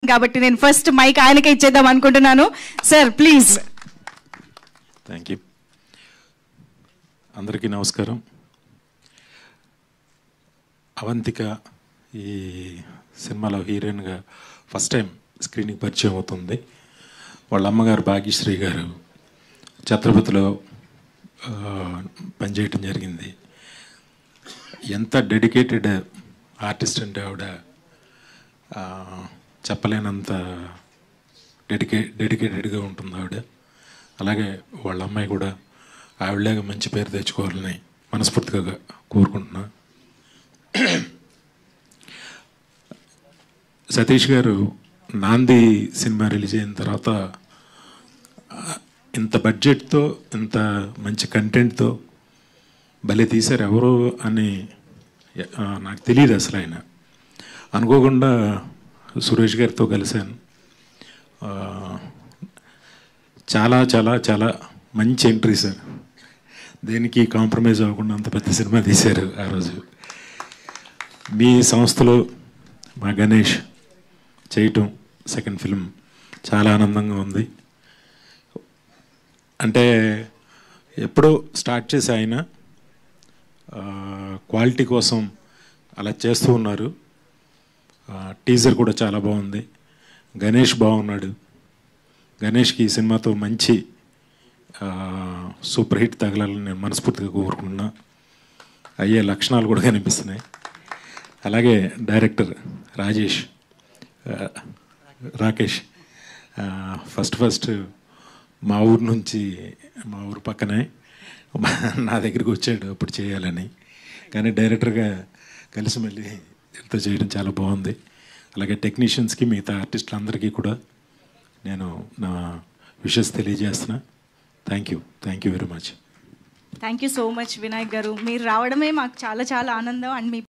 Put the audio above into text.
కాబట్టి నేను first mic ఆయనకే ఇచ్చేద్దాం అనుకుంటున్నాను సార్ ప్లీజ్ థ్యాంక్ యూ అందరికీ నమస్కారం అవంతిక ఈ సినిమాలో హీరోయిన్గా ఫస్ట్ టైం స్క్రీనింగ్ పరిచయం అవుతుంది వాళ్ళ అమ్మగారు భాగ్యశ్రీ గారు ఛత్రపతిలో ఆ, పనిచేయటం జరిగింది ఎంత డెడికేటెడ్ ఆర్టిస్ట్ అంటే ఆవిడ ఆ, చెప్పలేనంత డెడికే డెడికేటెడ్గా ఉంటుంది ఆవిడ అలాగే వాళ్ళ అమ్మాయి కూడా ఆవిడలాగా మంచి పేరు తెచ్చుకోవాలని మనస్ఫూర్తిగా కోరుకుంటున్నా సతీష్ గారు నాంది సినిమా రిలీజ్ అయిన తర్వాత ఆ, ఇంత బడ్జెట్తో ఇంత మంచి కంటెంట్తో భలే తీశారు ఎవరు అని ఆ, నాకు తెలియదు అసలు ఆయన అనుకోకుండా సురేష్ గారితో కలిశాను ఆ, చాలా చాలా చాలా మంచి ఎంట్రీ సార్ దేనికి కాంప్రమైజ్ అవ్వకుండా అంత పెద్ద సినిమా తీశారు ఆ రోజు మీ సంస్థలో మా గణేష్ చేయటం సెకండ్ ఫిల్మ్ చాలా ఆనందంగా ఉంది అంటే ఎప్పుడో స్టార్ట్ చేసి ఆయన ఆ, క్వాలిటీ కోసం అలా చేస్తూ ఉన్నారు ఆ, టీజర్ కూడా చాలా బాగుంది గణేష్ బాగున్నాడు గణేష్కి ఈ సినిమాతో మంచి ఆ, సూపర్ హిట్ తగలాలని నేను మనస్ఫూర్తిగా కోరుకుంటున్నా అయ్యే లక్షణాలు కూడా కనిపిస్తున్నాయి అలాగే డైరెక్టర్ రాజేష్ ఆ, రాకేష్ ఆ, ఫస్ట్ ఫస్ట్ మా ఊరు నుంచి మా ఊరు పక్కనే మా- నా దగ్గరికి వచ్చాడు అప్పుడు చేయాలని కానీ డైరెక్టర్గా కలిసి మళ్ళీ ఎంతో చేయడం చాలా బాగుంది అలాగే టెక్నీషియన్స్కి మిగతా ఆర్టిస్టులందరికీ కూడా నేను నా విషెస్ తెలియజేస్తున్నా thank you thank you very much thank you so much Vinayak garu మీరు రావడమే మాకు చాలా చాలా ఆనందం అండ్ మీ